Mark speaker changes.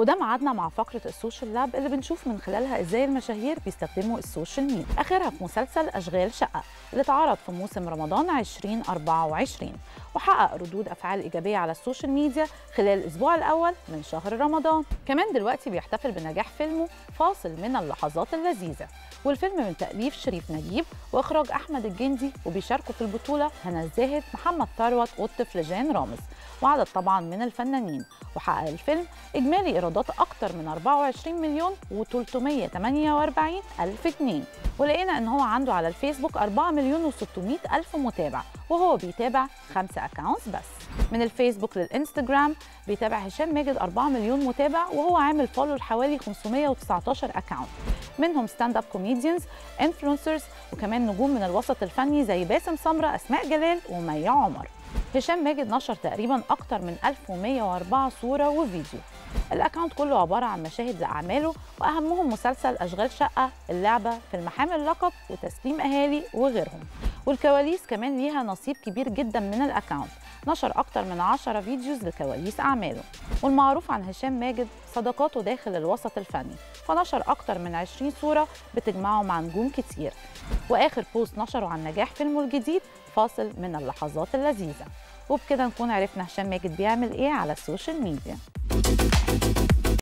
Speaker 1: وده ميعادنا مع فقرة السوشيال لاب اللي بنشوف من خلالها ازاي المشاهير بيستخدموا السوشيال ميديا اخرها في مسلسل اشغال شقة اللي اتعرض في موسم رمضان 2024 وحقق ردود افعال ايجابية على السوشيال ميديا خلال الاسبوع الاول من شهر رمضان كمان دلوقتي بيحتفل بنجاح فيلمه فاصل من اللحظات اللذيذة والفيلم من تأليف شريف نجيب وإخراج أحمد الجندي وبيشاركوا في البطولة هنا الزاهد محمد ثروت والطفل جان رامز وعدد طبعا من الفنانين وحقق الفيلم إجمالي إيرادات أكتر من 24 مليون و348 ألف جنيه ولقينا إن هو عنده على الفيسبوك 4 مليون و600 ألف متابع وهو بيتابع خمسة أكاونتس بس من الفيسبوك للإنستجرام بيتابع هشام ماجد 4 مليون متابع وهو عامل فولو لحوالي 519 أكاونت منهم ستاند اب كوميديانز انفلونسرز وكمان نجوم من الوسط الفني زي باسم سمره اسماء جلال ومي عمر هشام ماجد نشر تقريبا اكتر من 1104 صوره وفيديو الاكونت كله عباره عن مشاهد لاعماله واهمهم مسلسل اشغال شقه اللعبه في المحامي اللقب وتسليم اهالي وغيرهم والكواليس كمان ليها نصيب كبير جدا من الاكونت نشر أكتر من 10 فيديوز لكواليس أعماله والمعروف عن هشام ماجد صداقاته داخل الوسط الفني فنشر أكتر من 20 صورة بتجمعه مع نجوم كتير وآخر بوست نشره عن نجاح فيلمه الجديد فاصل من اللحظات اللذيذة وبكده نكون عرفنا هشام ماجد بيعمل إيه على السوشيال ميديا